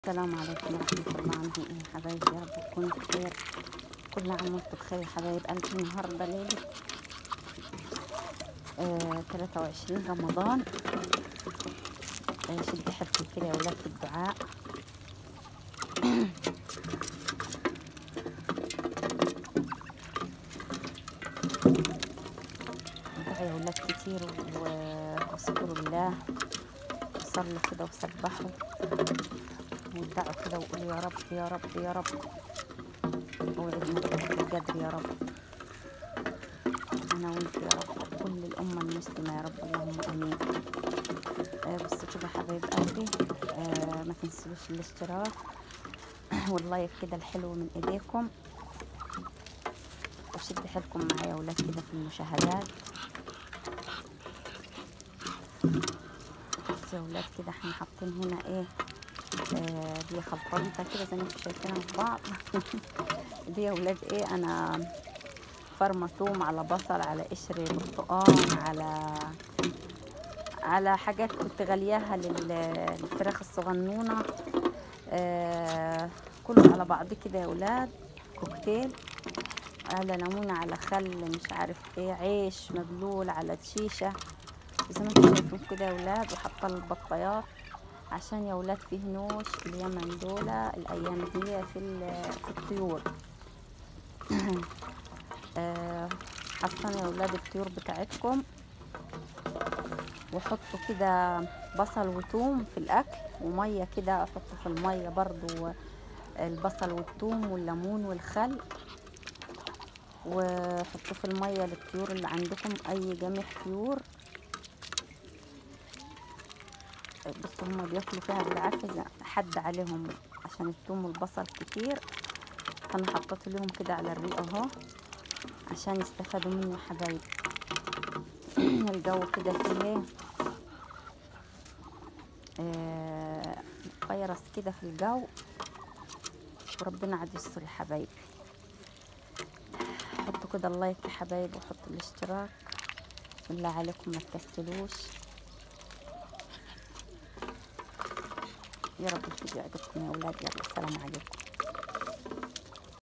السلام عليكم ورحمة الله عنكم يا حبايبي يا رب تكونوا بخير كل عام وانتم بخير يا حبايب قلبي النهاردة ليلة آه 23 رمضان آه شد حيلكم كده يا ولاد في الدعاء ادعوا يا ولاد كتير و- واذكروا الله وصلوا كده وسبحوا وادعوا كده وقولوا يا رب يا رب يا رب وعدنا في القدر يا رب انا وانت يا رب كل الامه المسلمه يا رب اللهم امين آه بصوا كده حبايب قلبي آه ما تنسوش الاشتراك واللايك كده الحلو من ايديكم وشد حيلكم معايا يا ولاد كده في المشاهدات بصوا يا ولاد كده احنا حاطين هنا ايه آه، دي خلطانتها كده زي ما انتم شايفينها في بعض دي يا ولاد ايه انا فرمة توم على بصل على قشر برتقان على على حاجات كنت غلياها لل- للفراخ الصغنونة آه كله على بعض كده يا ولاد كوكتيل على ليمونة على خل مش عارف ايه عيش مبلول على شيشة زي ما انتم شايفين كده يا ولاد وحاطة البطايات عشان يا ولاد فيه نوش في اليمن دولة الأيام دي في, ال- في الطيور آه، حصلوا يا ولاد الطيور بتاعتكم وحطوا كده بصل وثوم في الأكل ومية كده حطوا في المية برضو البصل والثوم والليمون والخل وحطوا في المية للطيور اللي عندكم أي جميع طيور بصوا هما بياكلوا فيها بالعافية زي- حد عليهم عشان الثوم والبصل كتير فانا حطيت لهم كده على الريق اهو عشان يستفادوا منه يا حبايبي الجو كده فيه آه، فيروس كده في الجو وربنا عاد يستر يا حبايبي حطوا كده اللايك يا حبايبي وحطوا الاشتراك بالله عليكم ما تكسلوش يا رب الفيديو يعجبكم يا اولاد يلا السلام عليكم